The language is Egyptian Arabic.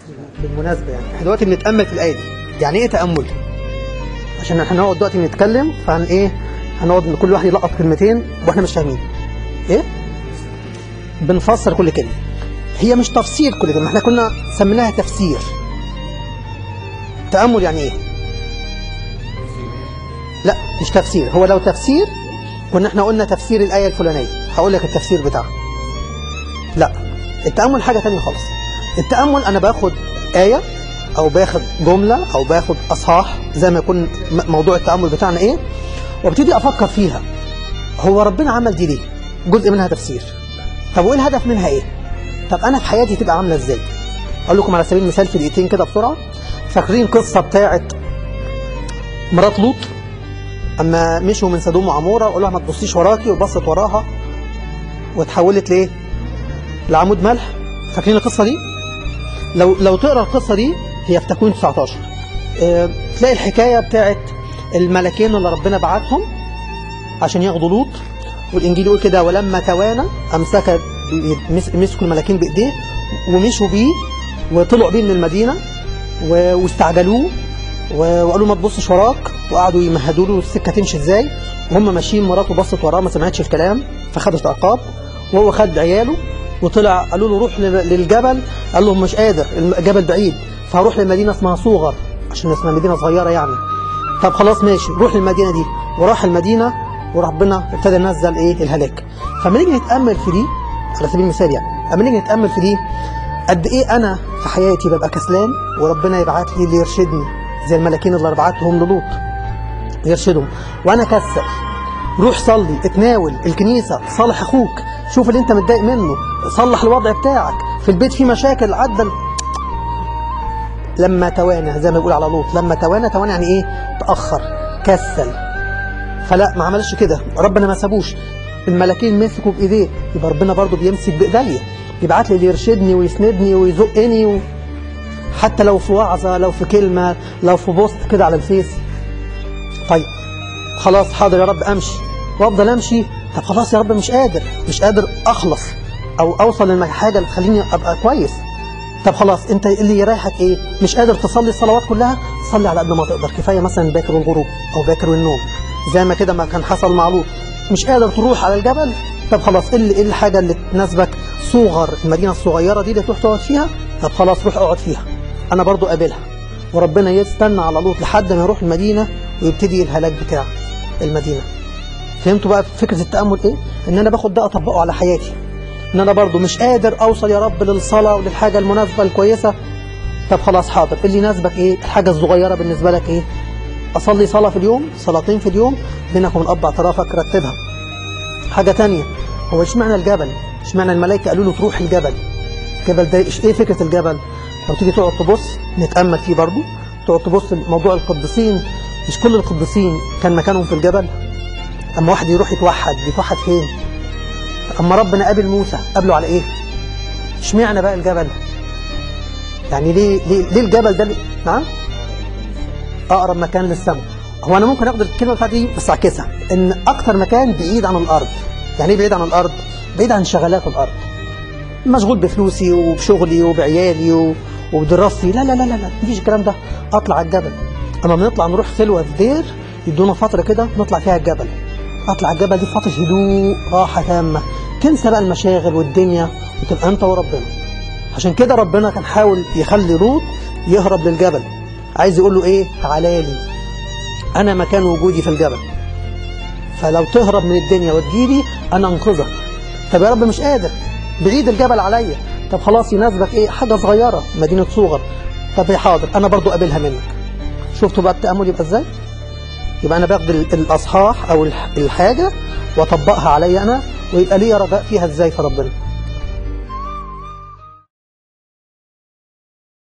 بالمناسبة يعني احنا دلوقتي بنتأمل في الآية دي يعني ايه تأمل؟ عشان احنا هنقعد دلوقتي نتكلم فهن ايه هنقعد كل واحد يلقط كلمتين واحنا مش فاهمين ايه؟ بنفسر كل كلمة هي مش تفسير كل كلمة احنا كنا سميناها تفسير تأمل يعني ايه؟ لا مش تفسير هو لو تفسير كنا احنا قلنا تفسير الآية الفلانية هقول لك التفسير بتاعها لا التأمل حاجة تانية خالص التأمل أنا باخد آية أو باخد جملة أو باخد أصحاح زي ما يكون م- موضوع التأمل بتاعنا إيه وابتدي أفكر فيها هو ربنا عمل دي ليه جزء منها تفسير طب وإيه الهدف منها إيه طب أنا في حياتي تبقى عاملة إزاي أقول لكم على سبيل المثال في دقيقتين كده بسرعة فاكرين قصة بتاعت مرات لوط أما مشوا من سدوم وعمورة وقالوا لها ما تبصيش وراكي وبصت وراها واتحولت لإيه لعمود ملح فاكرين القصة دي لو لو تقرا القصة دي هي في تكوين 19 آه، تلاقي الحكاية بتاعت الملكين اللي ربنا بعتهم عشان ياخدوا لوط والإنجيل يقول كده ولما توانى أمسك بإيد- مس- مسكوا الملاكين بإيديه ومشوا بيه وطلعوا بيه من المدينة و- واستعجلوه و- وقالوا ما تبصش وراك وقعدوا يمهدوا له السكة تمشي ازاي وهم ماشيين مراته بصت وراه ما سمعتش الكلام فخدت عقاب وهو خد عياله وطلع قالوا له روح لل- للجبل قال لهم مش قادر الجبل بعيد فهروح لمدينة اسمها صوغر عشان اسمها مدينة صغيرة يعني طب خلاص ماشي روح للمدينة دي وراح المدينة وربنا ابتدى ينزل ايه الهلاك فلما نيجي نتأمل في دي على سبيل المثال يعني لما نيجي نتأمل في دي قد ايه انا في حياتي ببقى كسلان وربنا يبعت لي اللي يرشدني زي الملاكين اللي بعتهم للوط يرشدهم وانا كسل روح صلي اتناول الكنيسة صالح اخوك شوف اللي انت متضايق منه صلح الوضع بتاعك في البيت في مشاكل عدل لما توانى زي ما بيقول على لوط لما توانى توانى يعني ايه تأخر كسل فلا ما عملش كده ربنا ما سابوش الملاكين مسكوا بايديه يبقى ربنا برضو بيمسك بايديا يبعت لي اللي يرشدني ويسندني ويزقني و... حتى لو في وعظة لو في كلمة لو في بوست كده على الفيس طيب خلاص حاضر يا رب امشي وافضل امشي طب خلاص يا رب مش قادر مش قادر اخلص او اوصل للحاجه اللي تخليني ابقى كويس طب خلاص انت اللي يريحك ايه مش قادر تصلي الصلوات كلها صلي على قد ما تقدر كفايه مثلا الباكر والغروب او باكر والنوم زي ما كده ما كان حصل مع لوط مش قادر تروح على الجبل طب خلاص ايه اللي- ايه الحاجه اللي تناسبك صغر المدينه الصغيره دي اللي تروح تقعد فيها طب خلاص روح اقعد فيها انا برضو قابلها وربنا يستنى على لوط لحد ما يروح المدينه ويبتدي الهلاك بتاع المدينه فهمتوا بقى فكره التامل ايه ان انا باخد ده اطبقه على حياتي ان انا برضو مش قادر اوصل يا رب للصلاه وللحاجه المناسبه الكويسه طب خلاص حاضر اللي يناسبك ايه الحاجه الصغيره بالنسبه لك ايه اصلي صلاه في اليوم صلاتين في اليوم بينك وبين اب اعترافك رتبها حاجه تانية هو اشمعنى الجبل اشمعنى الملائكه قالوا له تروح الجبل الجبل ده إيش- ايه فكره الجبل لو تيجي تقعد تبص نتامل فيه برضو تقعد تبص موضوع القديسين مش كل القديسين كان مكانهم في الجبل اما واحد يروح يتوحد بيتوحد فين اما ربنا قابل موسى قابله على ايه اشمعنى بقى الجبل يعني ليه ليه, ليه الجبل ده نعم اقرب مكان للسماء هو انا ممكن اخد الكلمه بتاعتي دي بس اعكسها ان اكتر مكان بعيد عن الارض يعني ايه بعيد عن الارض بعيد عن شغلات الارض مشغول بفلوسي وبشغلي وبعيالي و- وبدراستي لا لا لا لا لا مفيش الكلام ده اطلع على الجبل اما بنطلع نروح خلوه في دير يدونا فتره كده نطلع فيها الجبل اطلع الجبل دي فتره هدوء راحه تامه تنسى بقى المشاغل والدنيا وتبقى انت وربنا عشان كده ربنا كان حاول يخلي لوط يهرب للجبل عايز يقول له ايه تعالى لي انا مكان وجودي في الجبل فلو تهرب من الدنيا وتجيلي انا انقذك طب يا رب مش قادر بعيد الجبل عليا طب خلاص يناسبك ايه حاجه صغيره مدينه صغر طب يا حاضر انا برضو قابلها منك شفتوا بقى التامل يبقى ازاي يبقى انا باخد ال- الاصحاح او الح- الحاجه واطبقها عليا انا ويبقى ليا رجاء فيها ازاي في ربنا